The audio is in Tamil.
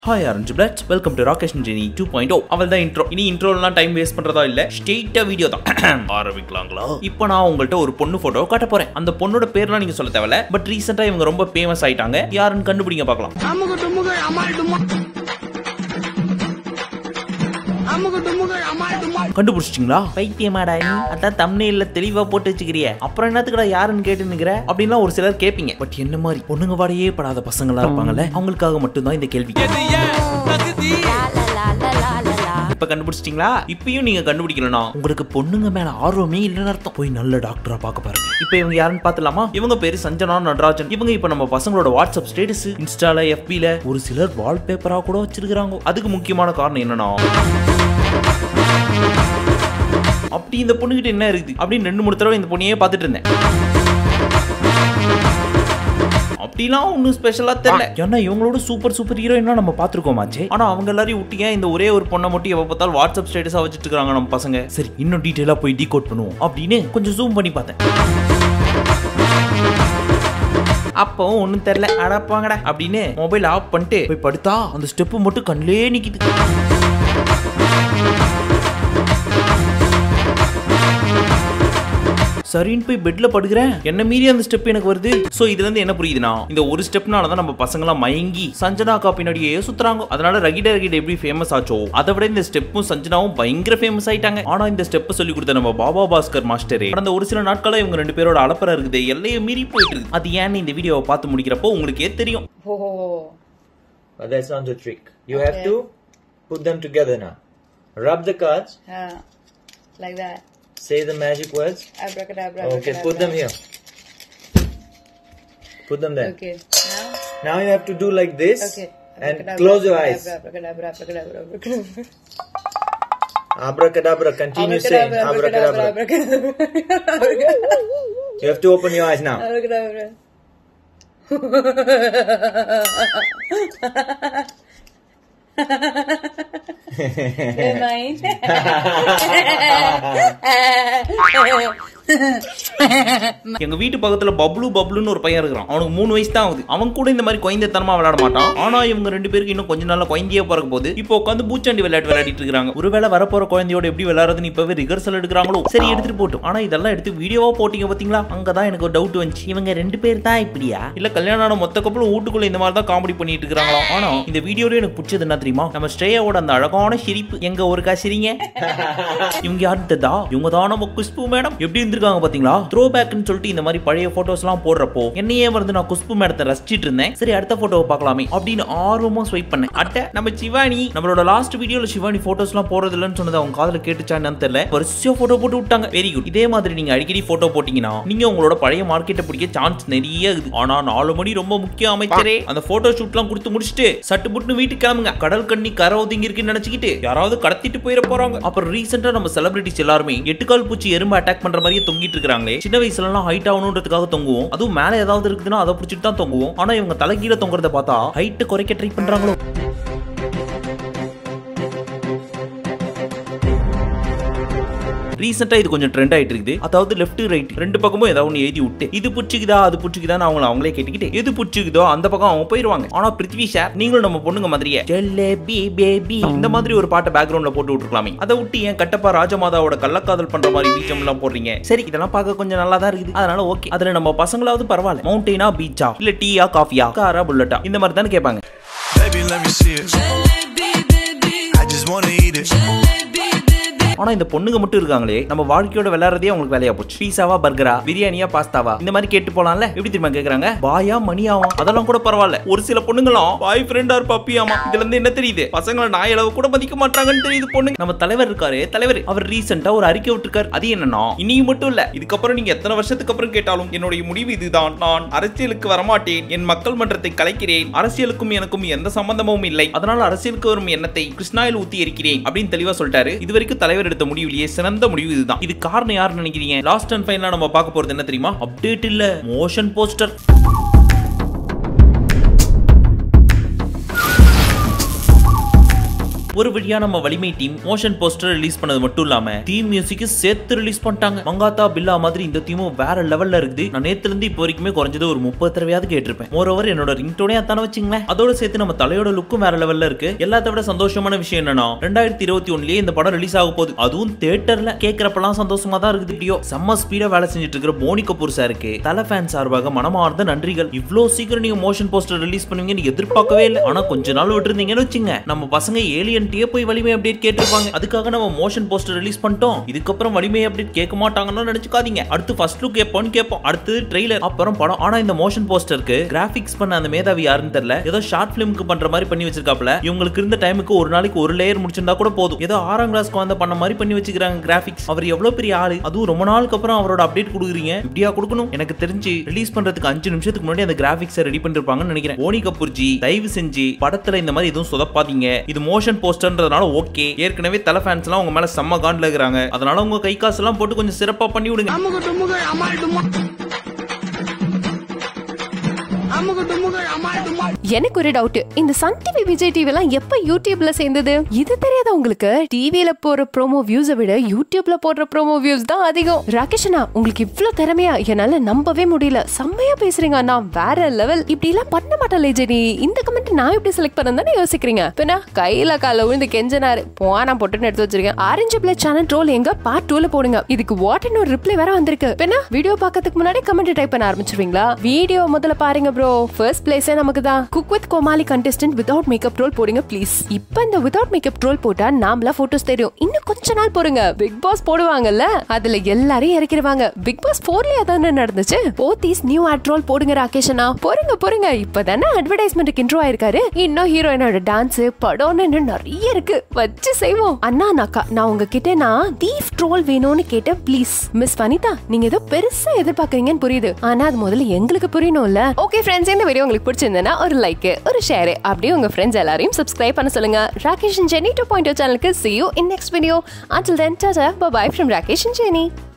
Hi orange bloods welcome to Rakesh Jeni two point O அவள் தான் இன்ட்ரோ இனி இன்ட்ரோலாம் டைம் வேஸ்ட் பண்றதா இல்ல ஸ்ட்ரெயிட்டா வீடியோ தான் ஆரம்பிக்கலாங்களா இப்போ நான் உங்கள்ட்ட ஒரு பொண்ணு போட்டோ காட்ட போறேன் அந்த பொண்ணோட பேர்லாம் நீங்க சொல்ல தேவையில்ல பட் ரீசெண்டா இவங்க ரொம்ப ஃபேமஸ் ஆயிட்டாங்க யாருன்னு கண்டுபிடிங்க பார்க்கலாம் அமுகு டுமுகு அமால் டுமா அமுகு டுமுகு அமால் டுமா கண்டுபிடிச்சிட்டீங்களா பைத்தியமாடா நீ அதான் தம்னையில தெளிவா போட்டு வச்சுக்கிறிய அப்புறம் என்னத்துக்குடா யாருன்னு கேட்டு நிக்கிற அப்படின்லாம் ஒரு சிலர் கேட்பீங்க பட் என்ன மாதிரி பொண்ணுங்க வாடையே படாத பசங்களா இருப்பாங்கல்ல அவங்களுக்காக மட்டும்தான் இந்த கேள்வி இப்ப கண்டுபிடிச்சிட்டீங்களா இப்பயும் நீங்க கண்டுபிடிக்கலனா உங்களுக்கு பொண்ணுங்க மேல ஆர்வமே இல்லைன்னு அர்த்தம் போய் நல்ல டாக்டரா பார்க்க பாருங்க இப்போ இவங்க யாருன்னு பார்த்துலாமா இவங்க பேரு சஞ்சனா நடராஜன் இவங்க இப்ப நம்ம பசங்களோட வாட்ஸ்அப் ஸ்டேட்டஸ் இன்ஸ்டால FB-ல ஒரு சிலர் வால்பேப்பரா கூட வச்சிருக்காங்க அதுக்கு முக்கியமான காரணம் என்னன்னா அப்படி இந்த பொண்ணுகிட்ட என்ன இருக்குது அப்படின்னு ரெண்டு மூணு தடவை இந்த பொண்ணையே பார்த்துட்டு இருந்தேன் அப்படிலாம் ஒன்றும் ஸ்பெஷலாக தெரியல ஏன்னா இவங்களோட சூப்பர் சூப்பர் ஹீரோயினா நம்ம பார்த்துருக்கோமாச்சே ஆனால் அவங்க எல்லாரையும் விட்டீங்க இந்த ஒரே ஒரு பொண்ணை மட்டும் எப்போ பார்த்தாலும் வாட்ஸ்அப் ஸ்டேட்டஸாக வச்சுட்டு இருக்காங்க நம்ம பசங்க சரி இன்னும் டீட்டெயிலாக போய் டீகோட் பண்ணுவோம் அப்படின்னு கொஞ்சம் ஜூம் பண்ணி பார்த்தேன் அப்போ ஒன்றும் தெரில அடப்பாங்கடா அப்படின்னு மொபைல் ஆஃப் பண்ணிட்டு போய் படுத்தா அந்த ஸ்டெப்பு மட்டும் கண்ணிலே நிக்குது சரின்னு போய் பெட்ல படுக்கிறேன் என்ன மீறி அந்த ஸ்டெப் எனக்கு வருது சோ இதுல இருந்து என்ன புரியுதுன்னா இந்த ஒரு ஸ்டெப்னால தான் நம்ம பசங்களாம் மயங்கி சஞ்சனாக்கா பின்னாடியே சுத்துறாங்க அதனால ரகிட ரகிட எப்படி ஃபேமஸ் ஆச்சோ அதை விட இந்த ஸ்டெப்பும் சஞ்சனாவும் பயங்கர ஃபேமஸ் ஆயிட்டாங்க ஆனா இந்த ஸ்டெப் சொல்லி கொடுத்த நம்ம பாபா பாஸ்கர் மாஸ்டரே கடந்த ஒரு சில நாட்களா இவங்க ரெண்டு பேரோட அலப்பற இருக்குது எல்லையை மீறி போயிட்டு இருக்கு அது ஏன்னு இந்த வீடியோவை பார்த்து முடிக்கிறப்போ உங்களுக்கே தெரியும் Oh, But that's not the trick. You have to put them together now. Rub the cards, uh, like that. say the magic words. Abracadabra. Okay, abracadabra. put them here. Put them there. Okay. Now. Now you have to do like this Okay. and Abracadabra, close your eyes. Abracadabra, abracadabra, abracadabra. Abracadabra, continue saying Abracadabra, abracadabra. abracadabra. You have to open your eyes now. Abracadabra. Good mind. எங்க வீட்டு பக்கத்துல பப்ளு பப்ளுன்னு ஒரு பையன் இருக்கிறான் அவனுக்கு மூணு வயசு தான் ஆகுது அவன் கூட இந்த மாதிரி குழந்தைத்தனமா விளையாட மாட்டான் ஆனா இவங்க ரெண்டு பேருக்கு இன்னும் கொஞ்ச நாள்ல குழந்தையே பிறக்க போது இப்போ உட்காந்து பூச்சாண்டி விளையாட்டு விளையாடிட்டு இருக்காங்க ஒருவேளை வரப்போற குழந்தையோட எப்படி விளையாடுறதுன்னு இப்பவே ரிகர்சல் எடுக்கிறாங்களோ சரி எடுத்துட்டு போட்டும் ஆனா இதெல்லாம் எடுத்து வீடியோவா போட்டீங்க பாத்தீங்களா அங்கதான் எனக்கு ஒரு டவுட் வந்துச்சு இவங்க ரெண்டு பேர் தான் இப்படியா இல்ல கல்யாணம் ஆன மொத்த கப்பலும் வீட்டுக்குள்ள இந்த மாதிரி தான் காமெடி பண்ணிட்டு இருக்காங்களா ஆனா இந்த வீடியோல எனக்கு பிடிச்சது என்ன தெரியுமா நம்ம ஸ்ரேயாவோட அந்த அழகான சிரிப்பு எங்க ஒரு காசிரிங்க இவங்க யாருன்னு தெரியுதா இவங்க தான் நம்ம குஷ்பு மேடம் எப்படி இருந்திருக்காங்க பாத்தீங்களா த்ரோ பேக்னு சொல்லிட்டு இந்த மாதிரி பழைய போட்டோஸ் எல்லாம் போடுறப்போ என்னையே வந்து நான் குஷ்பு மேடத்தை ரசிச்சிட்டு இருந்தேன் சரி அடுத்த போட்டோவை பார்க்கலாமே அப்படின்னு ஆர்வமா ஸ்வைப் பண்ணேன் அட்ட நம்ம சிவானி நம்மளோட லாஸ்ட் வீடியோல சிவானி போட்டோஸ் எல்லாம் போறது இல்லைன்னு சொன்னது அவங்க காதுல கேட்டுச்சான்னு தெரியல வரிசையா போட்டோ போட்டு விட்டாங்க வெரி குட் இதே மாதிரி நீங்க அடிக்கடி போட்டோ போட்டீங்கன்னா நீங்க உங்களோட பழைய மார்க்கெட்டை பிடிக்க சான்ஸ் நிறைய இருக்குது ஆனா நாலு மணி ரொம்ப முக்கியம் அமைச்சரே அந்த போட்டோ ஷூட்லாம் கொடுத்து முடிச்சுட்டு சட்டு புட்டுன்னு வீட்டுக்கு கிளம்புங்க கடல் கண்ணி கரை ஒதுங்கி இருக்குன்னு நினைச்சுக்கிட்டு யாராவது கடத்திட்டு போயிட போறாங்க அப்புறம் ரீசெண்டா நம்ம செலிபிரிட்டிஸ் எல்லாருமே எட்டுக்கால் பூச்சி எறும்பு அட்டாக் பண்ற மாதிரியே தொங்கிட்டு இருக்காங்களே சின்ன வயசுல எல்லாம் ஹைட் ஆகணுன்றதுக்காக தொங்குவோம் அதுவும் மேல ஏதாவது இருக்குதுன்னா அதை பிடிச்சிட்டு தான் தொங்குவோம் ஆனா இவங்க தலைகீழ தொங்குறத பார்த்தா ஹைட் குறைக்க ட்ரை பண்றாங்களோ ரீசெண்டா இது கொஞ்சம் ட்ரெண்ட் ஆயிட்டு இருக்குது அதாவது லெஃப்ட் ரைட் ரெண்டு பக்கமும் ஏதாவது ஒன்று எழுதி விட்டு இது புடிச்சுக்குதா அது புடிச்சுக்குதான்னு அவங்கள அவங்களே கேட்டுக்கிட்டு எது புடிச்சுக்குதோ அந்த பக்கம் அவங்க போயிருவாங்க ஆனா பிருத்வி சார் நீங்களும் நம்ம பொண்ணுங்க மாதிரியே ஜெல்லபி பேபி இந்த மாதிரி ஒரு பாட்டை பேக்ரவுண்ட்ல போட்டு விட்டுருக்கலாமே அதை விட்டு ஏன் கட்டப்பா ராஜமாதாவோட கள்ளக்காதல் பண்ற மாதிரி பீச்சம் எல்லாம் போடுறீங்க சரி இதெல்லாம் பார்க்க கொஞ்சம் நல்லா தான் இருக்குது அதனால ஓகே அதுல நம்ம பசங்களாவது பரவாயில்ல மவுண்டெயினா பீச்சா இல்ல டீயா காஃபியா காரா புல்லட்டா இந்த மாதிரி தானே கேட்பாங்க Baby, let me see it. I just wanna eat it. ஆனா இந்த பொண்ணுங்க மட்டும் இருக்காங்களே நம்ம வாழ்க்கையோட விளையாடுறதே அவங்களுக்கு வேலையா போச்சு பீஸாவா பர்கரா பிரியாணியா பாஸ்தாவா இந்த மாதிரி கேட்டு போலாம்ல எப்படி தெரியுமா கேக்குறாங்க பாயா மணியாவா அதெல்லாம் கூட பரவாயில்ல ஒரு சில பொண்ணுங்களும் பாய் ஃப்ரெண்டா ஒரு பப்பியாமா இதுல இருந்து என்ன தெரியுது பசங்களை நாய் அளவு கூட மதிக்க மாட்டாங்கன்னு தெரியுது பொண்ணு நம்ம தலைவர் இருக்காரு தலைவர் அவர் ரீசெண்டா ஒரு அறிக்கை விட்டுருக்காரு அது என்னன்னா இனியும் மட்டும் இல்ல இதுக்கப்புறம் நீங்க எத்தனை வருஷத்துக்கு அப்புறம் கேட்டாலும் என்னுடைய முடிவு இதுதான் நான் அரசியலுக்கு வரமாட்டேன் என் மக்கள் மன்றத்தை கலைக்கிறேன் அரசியலுக்கும் எனக்கும் எந்த சம்பந்தமும் இல்லை அதனால அரசியலுக்கு வரும் எண்ணத்தை கிருஷ்ணாயில் ஊத்தி எரிக்கிறேன் அப்படின்னு தெளிவா சொல்லிட்டாரு இது வரைக்கும் தலைவர் எடுத்த முடிவுலயே சிறந்த முடிவு இதுதான் இது காரணம் யாருன்னு நினைக்கிறீங்க லாஸ்ட் அண்ட் ஃபைனலா நம்ம பார்க்க போறது என்ன தெரியுமா அப்டேட் இல்ல மோஷன் போஸ்டர் ஒரு வழியா நம்ம வலிமை டீம் மோஷன் போஸ்டர் ரிலீஸ் பண்ணது மட்டும் இல்லாம தீம் மியூசிக் சேர்த்து ரிலீஸ் பண்ணிட்டாங்க மங்காத்தா பில்லா மாதிரி இந்த தீமும் வேற லெவல்ல இருக்குது நான் நேத்துல இருந்து இப்போ வரைக்குமே குறைஞ்சது ஒரு முப்பது தடவையாவது கேட்டிருப்பேன் மோரோவர் என்னோட ரிங்டோனே அத்தான வச்சுங்களேன் அதோட சேர்த்து நம்ம தலையோட லுக்கும் வேற லெவல்ல இருக்கு எல்லாத்த விட சந்தோஷமான விஷயம் என்னன்னா ரெண்டாயிரத்தி இருபத்தி ஒன்னுலயே இந்த படம் ரிலீஸ் ஆக போகுது அதுவும் தியேட்டர்ல கேட்கறப்பெல்லாம் சந்தோஷமா தான் இருக்குது இப்படியோ செம்ம ஸ்பீடா வேலை செஞ்சுட்டு இருக்கிற போனி கபூர் சாருக்கு தலை ஃபேன் சார்பாக மனமார்ந்த நன்றிகள் இவ்ளோ சீக்கிரம் நீங்க மோஷன் போஸ்டர் ரிலீஸ் பண்ணுவீங்கன்னு எதிர்பார்க்கவே இல்லை ஆனா கொஞ்ச நாள் விட்டுருந்தீங்கன்னு வச்சுங்க நம்ம பசங்க ஏலியன்ட்டே போய் வலிமை அப்டேட் கேட்டிருப்பாங்க அதுக்காக நம்ம மோஷன் போஸ்டர் ரிலீஸ் பண்ணிட்டோம் இதுக்கப்புறம் வலிமை அப்டேட் கேட்க மாட்டாங்கன்னு நினைச்சுக்காதீங்க அடுத்து ஃபர்ஸ்ட் லுக் எப்போன்னு கேட்போம் அடுத்து ட்ரெய்லர் அப்புறம் படம் ஆனா இந்த மோஷன் போஸ்டருக்கு கிராபிக்ஸ் பண்ண அந்த மேதாவி யாருன்னு தெரியல ஏதோ ஷார்ட் பிலிம்க்கு பண்ற மாதிரி பண்ணி வச்சிருக்காப்ல இவங்களுக்கு இருந்த டைமுக்கு ஒரு நாளைக்கு ஒரு லேயர் முடிச்சிருந்தா கூட போதும் ஏதோ ஆறாம் கிளாஸ் குழந்தை பண்ண மாதிரி பண்ணி வச்சுக்கிறாங்க கிராபிக்ஸ் அவர் எவ்வளவு பெரிய ஆளு அதுவும் ரொம்ப நாளுக்கு அப்புறம் அவரோட அப்டேட் கொடுக்குறீங்க இப்படியா கொடுக்கணும் எனக்கு தெரிஞ்சு ரிலீஸ் பண்றதுக்கு அஞ்சு நிமிஷத்துக்கு முன்னாடி அந்த கிராபிக்ஸ் ரெடி பண்ணிருப்பாங்கன்னு நினைக்கிறேன் ஓனி கபூர்ஜி தயவு செஞ்சு படத்துல இந்த மாதிரி எதுவும் சொதப்பாதீங்க இது மோஷன் போஸ்டர்ன்றதுனால ஓகே ஏற்கனவே தலை ஃபேன்ஸ் எல்லாம் உங்க மேல செம்ம காண்ட்ல இருக்கிறாங்க அதனால உங்க கை காசு எல்லாம் போட்டு கொஞ்சம் சிறப்பா பண்ணி விடுங்க அமுகு டுமுகு அமால் டுமா அமுகு டுமுகு அமால் டுமா எனக்கு ஒரு டவுட் இந்த சன் டிவி விஜய் டிவி எல்லாம் எப்ப யூடியூப்ல சேர்ந்தது இது தெரியாதா உங்களுக்கு டிவில போற ப்ரோமோ வியூஸை விட யூடியூப்ல போடுற ப்ரோமோ வியூஸ் தான் அதிகம் ராகேஷனா உங்களுக்கு இவ்ளோ திறமையா என்னால நம்பவே முடியல செம்மையா பேசுறீங்க அண்ணா வேற லெவல் இப்படி எல்லாம் பண்ண மாட்டேன் ஜெனி இந்த கமெண்ட் நான் எப்படி செலக்ட் பண்ணேன்னு யோசிக்கிறீங்க பின்ன கையில கால விழுந்து கெஞ்சனாரு போனா போட்டுன்னு எடுத்து வச்சிருக்கேன் ஆரஞ்சு பிளே சேனல் ட்ரோல் எங்க பார்ட் டூல போடுங்க இதுக்கு வாட்னு ஒரு ரிப்ளை வேற வந்திருக்கு பின்ன வீடியோ பார்க்கறதுக்கு முன்னாடி கமெண்ட் டைப் பண்ண ஆரம்பிச்சிருவீங்களா வீடியோ முதல்ல பாருங்க ப்ரோ ஃபர்ஸ்ட் பிளேஸே நமக்கு தான் cook with Komali contestant without makeup roll போடுங்க ப்ளீஸ் இப்போ இந்த வித்வுட் மேக்கப் ரோல் போட்டா நாமளா போட்டோஸ் தெரியும் இன்னும் கொஞ்ச நாள் போடுங்க பிக் பாஸ் போடுவாங்கல்ல அதுல எல்லாரையும் இறக்கிடுவாங்க பிக் பாஸ் போர்லயே அதானே நடந்துச்சு போத்தீஸ் நியூ ஆட் ரோல் போடுங்க ராகேஷனா போடுங்க போடுங்க இப்பதானே அட்வர்டைஸ்மெண்ட்டுக்கு இன்ட்ரோ ஆயிருக்காரு இன்னும் ஹீரோயினோட டான்ஸ் படம்னு இன்னும் நிறைய இருக்கு வச்சு செய்வோம் அண்ணா அக்கா நான் உங்ககிட்ட நான் தீஃப் ட்ரோல் வேணும்னு கேட்டேன் ப்ளீஸ் மிஸ் வனிதா நீங்க ஏதோ பெருசா எதிர்பார்க்கறீங்கன்னு புரியுது ஆனா அது முதல்ல எங்களுக்கு புரியணும்ல ஓகே ஃப்ரெண்ட்ஸ் இந்த வீடியோ உங்களுக்கு பிடிச்சிருந்தா ஒரு லைக் ஒரு ஷேர் அப்படியே உங்க ஃப்ரெண்ட்ஸ் எல்லாரையும் சப்ஸ்கிரைப் பண்ண சொல்லுங்க ராகேஷ் ஜெனி டூ பாயிண்ட் சேனலுக்கு see you in next video until then tata bye bye from Rakesh Jenny